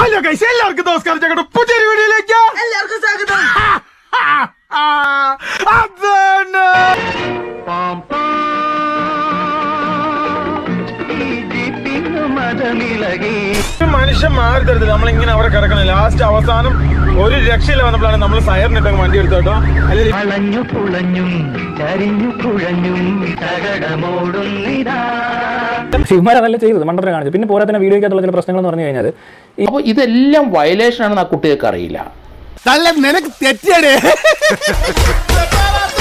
hello guys എല്ലാവർക്കും നമസ്കാരം ഞങ്ങളുടെ പുതിയൊരു വീഡിയോയിലേക്ക് എല്ലാവർക്കും സ്വാഗതം അതാണ് മനുഷ്യൻ മാറി തരത്തില്ല നമ്മളിങ്ങനെ അവിടെ കിടക്കണം ലാസ്റ്റ് അവസാനം ഒരു രക്ഷയില്ല വന്നപ്പോഴാണ് നമ്മൾ സയറിനിട്ടങ്ങ് വണ്ടി എടുത്തു കേട്ടോ അല്ലെങ്കിൽ വളഞ്ഞു പുളഞ്ഞും ചരിഞ്ഞു കുഴഞ്ഞും തകടമോടുന്നിതാ ശിവമാർ അതല്ല ചെയ്തത് മണ്ടത്തരം കാണിച്ചു പിന്നെ പോരാ തന്നെ വീഡിയോക്കകത്തുള്ള ചില പ്രശ്നങ്ങൾ എന്ന് പറഞ്ഞു കഴിഞ്ഞാൽ അപ്പോൾ ഇതെല്ലാം വയലേഷൻ ആണെന്ന് ആ കുട്ടികൾക്ക് അറിയില്ല നിനക്ക് തെറ്റിയടേ